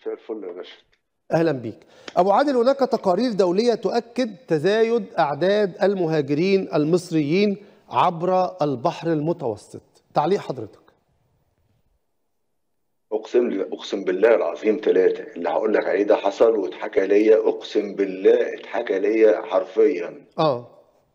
مساء الفل يا باشا اهلا بيك ابو عادل هناك تقارير دوليه تؤكد تزايد اعداد المهاجرين المصريين عبر البحر المتوسط تعليق حضرتك اقسم اقسم بالله العظيم ثلاثه اللي هقول لك عليه ده حصل واتحكى ليا اقسم بالله اتحكى ليا حرفيا اه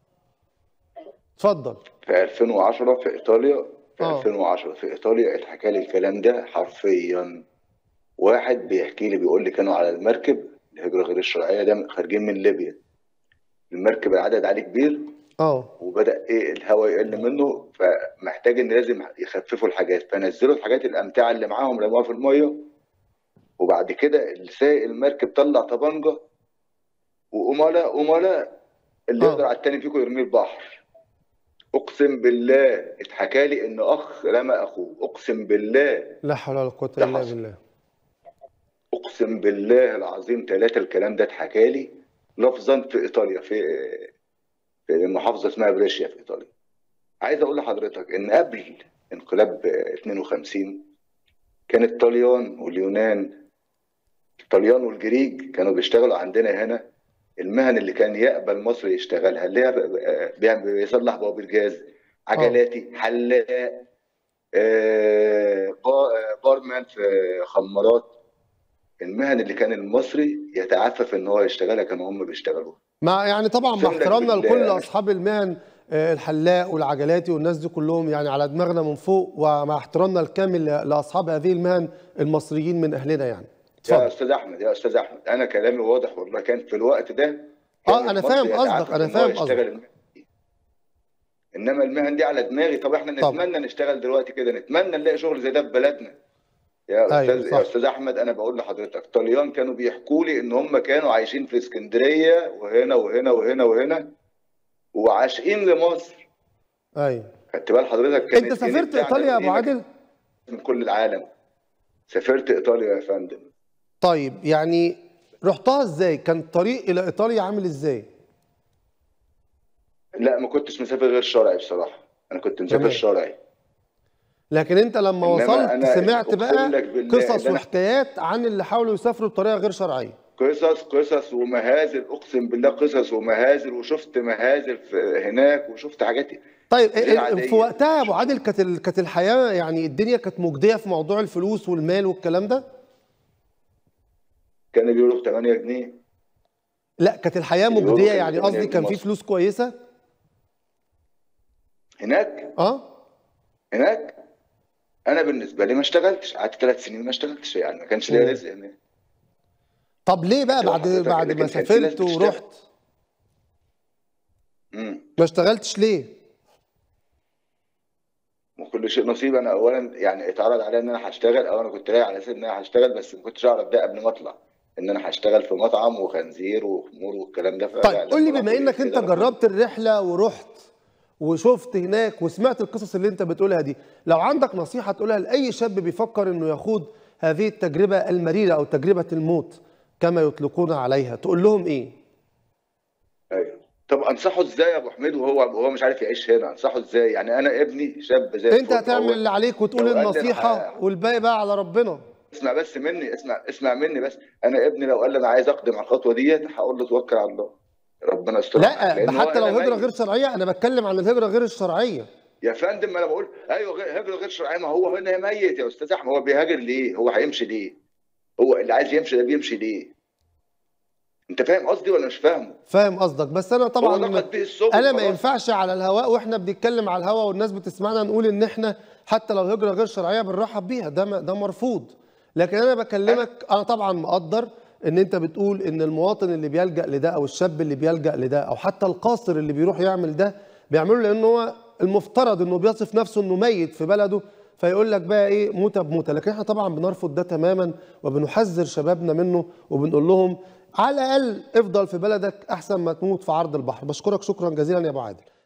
اتفضل في 2010 في ايطاليا في آه. 2010 في ايطاليا اتحكى لي الكلام ده حرفيا واحد بيحكي لي بيقول لي كانوا على المركب الهجره غير الشرعيه ده خارجين من ليبيا المركب العدد عليه كبير اه وبدا ايه الهواء يقل منه فمحتاج ان لازم يخففوا الحاجات فنزلوا الحاجات الامتعه اللي معاهم رموها في الميه وبعد كده اللي سايق المركب طلع طبنجه واملاء املاء اللي آه. يقدر على التاني فيكم يرميه البحر اقسم بالله اتحكى لي ان اخ رمى اخوه اقسم بالله لا حول ولا قوه ده الا حصل. بالله اقسم بالله العظيم ثلاثه الكلام ده اتحكى لي لفظا في ايطاليا في في محافظه اسمها بريشيا في ايطاليا عايز اقول لحضرتك ان قبل انقلاب 52 كان الطليان واليونان الطليان والجريج كانوا بيشتغلوا عندنا هنا المهن اللي كان يقبل مصر يشتغلها اللي هي بيعمل- بيصلح بوابير جاز عجلاتي حلاق آه، با- بارمان في خمارات المهن اللي كان المصري يتعفف ان هو يشتغلها كانوا هم بيشتغلوها مع يعني طبعا مع أقسم لك احترامنا بالله. لكل اصحاب المهن آه، الحلاق والعجلاتي والناس دي كلهم يعني على دماغنا من فوق ومع احترامنا الكامل ل- لاصحاب هذه المهن المصريين من اهلنا يعني يا اتفضل استاذ احمد يا استاذ احمد انا كلامي واضح والله كان في الوقت ده كان اه انا المصري فاهم يتعفف قصدك انا إن هو فاهم يشتغل قصدك المهن دي. انما المهن دي على دماغي طب احنا طب. نتمنى نشتغل دلوقتي كده نتمنى نلاقي شغل زي ده في بلدنا يا أيوة، استاذ صح. يا استاذ احمد انا بقول لحضرتك طليان كانوا بيحكوا لي ان هم كانوا عايشين في اسكندريه وهنا وهنا وهنا وهنا وعاشقين لمصر ايوه خدت بال حضرتك كانت انت إيه سافرت بتاعنا ايطاليا يا ابو قيمة عادل من كل العالم سافرت ايطاليا يا فندم طيب يعني رحتها ازاي كان الطريق الى ايطاليا عامل ازاي لا ما كنتش مسافر غير شرعي بصراحه انا كنت مسافر تمام. شرعي لكن انت لما إنما وصلت أنا سمعت أقسم بقى لك بالله قصص إن أنا- وحكايات عن اللي حاولوا يسافروا بطريقه غير شرعيه قصص قصص ومهازل اقسم بالله قصص ومهازل وشفت مهازل في هناك وشفت حاجات طيب غير ال- عادية. في وقتها يا ابو عادل كانت ال- كانت الحياه يعني الدنيا كانت مجديه في موضوع الفلوس والمال والكلام ده كانوا بيقولوا 8 جنيه لا كانت الحياه اليورو مجديه كان يعني 8 قصدي كان في مصر. فلوس كويسه هناك اه هناك انا بالنسبه لي ما اشتغلتش قعدت ثلاث سنين ما اشتغلتش يعني ما كانش ليا مم. رزق هناك طب ليه بقى لو بعد حضرتك بعد لكن ما كان في ناس سافرت بتشتغل. ورحت امم ما اشتغلتش ليه وكل شيء نصيب انا اولا يعني اتعرض عليا ان انا هشتغل او انا كنت رايح على اساس ان انا هشتغل بس ما كنتش اعرف ده قبل ما اطلع ان انا هشتغل في مطعم وخنزير وخمور والكلام ده طيب قول لي بما انك انت جربت جربت الرحله ورحت وشفت هناك وسمعت القصص اللي انت بتقولها دي لو عندك نصيحه تقولها لاي شاب بيفكر انه يخوض هذه التجربه المريره او تجربه الموت كما يطلقون عليها تقول لهم ايه ايوه طب انصحه ازاي يا ابو حميد وهو وهو مش عارف يعيش هنا انصحه ازاي يعني انا ابني شاب زي انت الفل هتعمل هو- اللي عليك وتقول لو قال لي النصيحه أنا- والباقي بقى على ربنا اسمع بس مني اسمع اسمع مني بس انا ابني لو قال لي انا عايز اقدم على الخطوه ديت هقول له توكل على الله ربنا يستر لا لأن ده هو حتى لو أنا هجره ميت. غير شرعيه انا بتكلم عن الهجره غير الشرعيه يا فندم ما انا بقول ايوه غير هجره غير شرعيه ما هو هنا ميت يا استاذ احمد هو بيهاجر ليه؟ هو هيمشي ليه؟ هو اللي عايز يمشي ده بيمشي ليه؟ انت فاهم قصدي ولا مش فاهمه؟ فاهم قصدك بس انا هو طبعا نقد به السبل انا ما خلاص. ينفعش على الهواء واحنا بنتكلم على الهواء والناس بتسمعنا نقول ان احنا حتى لو هجره غير شرعيه بنرحب بيها ده م- ده مرفوض لكن انا بكلمك انا طبعا مقدر ان انت بتقول ان المواطن اللي بيلجا لده او الشاب اللي بيلجا لده او حتى القاصر اللي بيروح يعمل ده بيعمله لان هو المفترض انه بيصف نفسه انه ميت في بلده فيقول لك بقى ايه موتة بموتة لكن احنا طبعا بنرفض ده تماما وبنحذر شبابنا منه وبنقول لهم على الاقل افضل في بلدك احسن ما تموت في عرض البحر بشكرك شكرا جزيلا يا ابو عادل